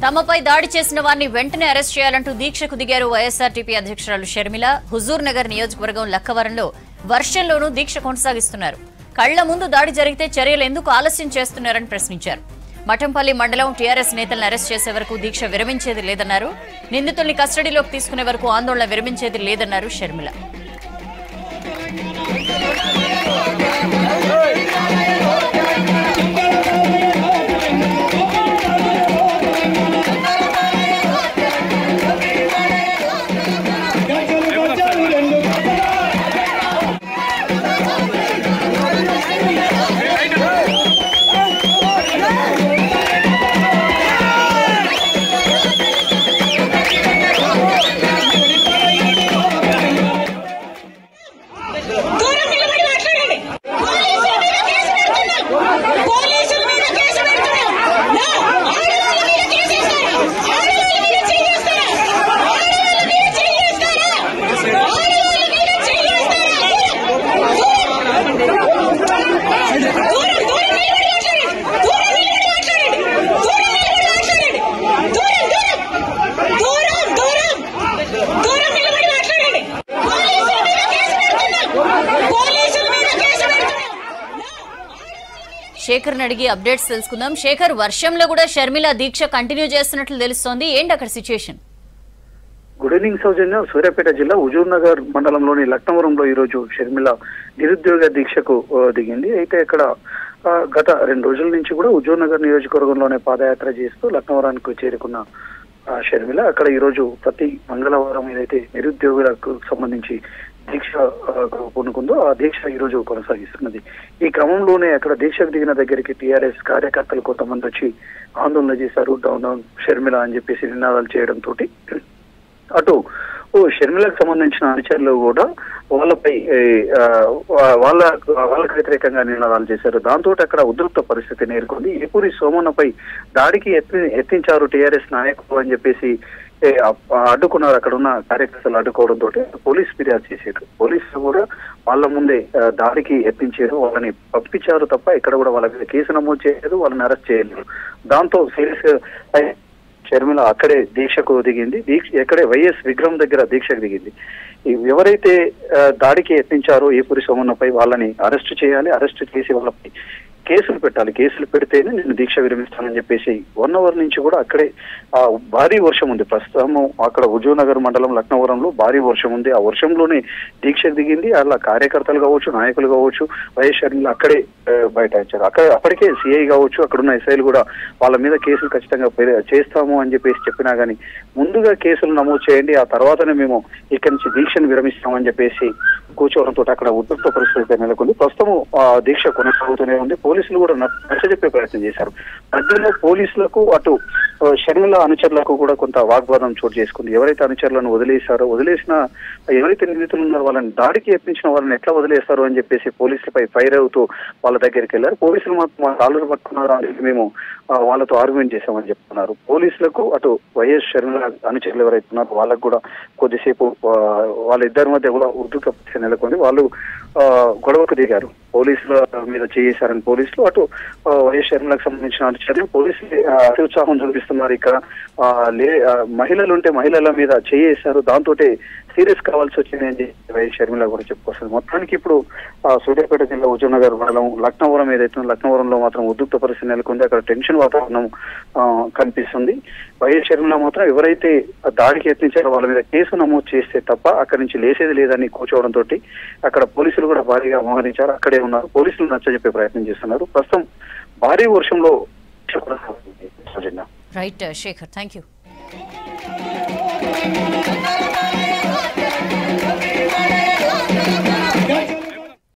తమపై దాడి చేసిన వారిని వెంటనే అరెస్ట్ చేయాలంటూ దీక్షకు దిగారు వైఎస్ఆర్టీపీ అధ్యక్షురాలు షర్మిల హుజూర్ నగర్ నియోజకవర్గం లక్కవరంలో వర్షంలోనూ దీక్ష కొనసాగిస్తున్నారు కళ్ల ముందు దాడి జరిగితే చర్యలు ఎందుకు ఆలస్యం చేస్తున్నారని ప్రశ్నించారు మఠంపల్లి మండలం టీఆర్ఎస్ నేతలను అరెస్ట్ చేసే వరకు దీక్ష విరమించేది లేదన్నారు నిందితుల్ని కస్టడీలోకి తీసుకునే వరకు ఆందోళన విరమించేది లేదన్నారు షర్మిల దూరం నిలబడి మాట్లాడండి పోలీసుల మీద కేసు పెడుతున్నాం పోలీసుల మీద కేసు పెడుతున్నాం నా ఆడవాళ్ళ మీద కేసు వేస్తారా ఆడవాళ్ళ మీద చేయేస్తారా ఆడవాళ్ళ మీద చేయేస్తారా ఆడవాళ్ళ మీద చేయేస్తారా దూరం దూరం దూరం దూరం నిలబడి మాట్లాడండి దూరం నిలబడి మాట్లాడండి దూరం నిలబడి మాట్లాడండి దూరం దూరం దూరం దూరం దూరం నిలబడి మాట్లాడండి పోలీసుల మీద కేసు పెడుతున్నాం పోలీసుల మీద కేసు పెడుతున్నాం శేఖర్ అడిగి అప్డేట్స్ తెలుసుకుందాం శేఖర్ వర్షంలో కూడా షర్మిల దీక్ష కంటిన్యూ చేస్తున్నట్లు తెలుస్తోంది ఏంటి అక్కడ situation good evening Sowjanya Suryapet జిల్లా హుజూర్ నగర్ మండలంలోని లక్నవరంలో ఈ రోజు షర్మిల నిరుద్యోగ దీక్షకు ఆ, దిగింది అయితే ఇక్కడ ఆ, గత రెండు రోజుల నుంచి కూడా హుజూర్ నగర్ నియోజకవర్గంలోనే పాదయాత్ర చేస్తూ లక్నవరానికి చేరుకున్న ఆ, షర్మిల అక్కడ ఈ రోజు ప్రతి మంగళవారం ఏదైతే నిరుద్యోగులకు సంబంధించి దీక్ష ఆ, పూనుకుందో ఆ దీక్ష ఈ రోజు కొనసాగిస్తున్నది ఈ క్రమంలోనే అక్కడ దీక్షకు దిగిన దగ్గరికి టీఆర్ఎస్ కార్యకర్తలు కొంతమంది వచ్చి ఆందోళన చేశారు డౌన్ డౌన్ షర్మిల అని చెప్పేసి నినాదాలు చేయడంతో అటు ఓ షర్మిలకు సంబంధించిన అనుచరులు కూడా వాళ్ళపై ఏ, ఆ, వా- వాళ్ళ వాళ్ళకి వ్యతిరేకంగా నినాదాలు చేశారు దాంతో అక్కడ ఉద్రిక్త పరిస్థితి నేర్కొంది ఏపూరి సోమన్నపై దాడికి ఎత్తి ఎత్తించారు టీఆర్ఎస్ నాయకులు అని చెప్పేసి ఏ, అ- అడ్డుకున్నారు అక్కడ ఉన్న కార్యకర్తలు అడ్డుకోవడంతో పోలీస్ ఫిర్యాదు చేశారు పోలీసులు కూడా వాళ్ళ ముందే ఆ, దాడికి ఎత్తించారు వాళ్ళని పంపించారు తప్ప ఇక్కడ కూడా వాళ్ళ మీద కేసు నమోదు చేయలేదు వాళ్ళని అరెస్ట్ చేయలేదు దాంతో సీరియస్ షర్మిల అక్కడే దీక్షకు దిగింది దీక్ష ఎక్కడే వైఎస్ విగ్రహం దగ్గర దీక్షకు దిగింది ఈ ఎవరైతే ఆ, దాడికి యత్నించారో ఏపూరి సోమన్నపై వాళ్ళని అరెస్ట్ చేయాలి అరెస్ట్ చేసి వాళ్ళపై కేసులు పెట్టాలి కేసులు పెడితేనే నేను దీక్ష విరమిస్తానని చెప్పేసి వన్ అవర్ నుంచి కూడా అక్కడే ఆ భారీ వర్షం ఉంది ప్రస్తుతం అక్కడ హుజూర్నగర్ మండలం లక్నవరంలో భారీ వర్షం ఉంది ఆ వర్షంలోనే దీక్షకు దిగింది అలా కార్యకర్తలు కావచ్చు నాయకులు కావచ్చు వైఎస్ షర్మిల అక్కడే ఆ, బైఠాయించారు అక్కడ అప్పటికే సిఐ కావచ్చు అక్కడ ఉన్న ఎస్ఐలు కూడా వాళ్ళ మీద కేసులు ఖచ్చితంగా పె- చేస్తాము అని చెప్పేసి చెప్పినా గానీ ముందుగా కేసులు నమోదు చేయండి ఆ తర్వాతనే మేము ఇక్కడి నుంచి దీక్షను విరమిస్తామని చెప్పేసి కూర్చోవడంతో అక్కడ ఉద్రిక్త పరిస్థితి నెలకొంది ప్రస్తుతం ఆ దీక్ష కొనసాగుతూనే ఉంది పోలీసులు కూడా నచ్చ- నచ్చజెప్పే ప్రయత్నం చేశారు మధ్యలో పోలీసులకు అటు ఆ, షర్మిల అనుచరులకు కూడా కొంత వాగ్వాదం చోటు చేసుకుంది ఎవరైతే అనుచరులను వదిలేశారో వదిలేసిన ఎవరైతే నిందితులు ఉన్నారో వాళ్ళని దాడికి యత్నించిన వాళ్ళని ఎట్లా వదిలేస్తారు అని చెప్పేసి పోలీసులపై ఫైర్ అవుతూ వాళ్ళ దగ్గరికి వెళ్ళారు పోలీసులు మాత్రం మా కాళ్ళు పట్టుకున్నారు అని మేము ఆ, వాళ్ళతో ఆర్గ్యుమెంట్ చేశామని చెప్తున్నారు పోలీసులకు అటు వైఎస్ షర్మిల అనుచరులు ఎవరైతే ఉన్నారో వాళ్ళకు కూడా కొద్దిసేపు ఆ, వాళ్ళిద్దరి మధ్య కూడా ఉద్రిక్త పరిస్థితి నెలకొంది వాళ్ళు ఆ, గొడవకు దిగారు పోలీసుల మీద చేశారని పోలీసులు అటు ఆ, వైఎస్ షర్మిలకు సంబంధించిన అనుచరులు పోలీసులు ఆ, అతి ఉత్సాహం చూపిస్తున్నారు ఇక్కడ ఆ, లే ఆ, మహిళలు ఉంటే మహిళల మీద చేయేశారు దాంతో సీరియస్ కావాల్సి వచ్చింది అని చెప్పి వైఎస్ షర్మిల కూడా చెప్పుకొస్తుంది మొత్తానికి ఇప్పుడు ఆ, సూర్యాపేట జిల్లా హుజూర్నగర్ మండలం లక్నవరం ఏదైతే ఉందో, లక్నవరంలో మాత్రం ఉద్రిక్త పరిస్థితి నెలకొంది అక్కడ టెన్షన్ వాతావరణం ఆ, కనిపిస్తుంది వైఎస్ షర్మిల మాత్రం ఎవరైతే ఆ దాడికి యత్నించారో వాళ్ళ మీద కేసు నమోదు చేస్తే తప్ప అక్కడి నుంచి లేసేది లేదని కూర్చోవడంతో అక్కడ పోలీసులు కూడా భారీగా మోహరించారు అక్కడే ఉన్నారు పోలీసులు నచ్చజెప్పే ప్రయత్నం చేస్తున్నారు ప్రస్తుతం భారీ వర్షంలో Sowjanya right Shekhar thank you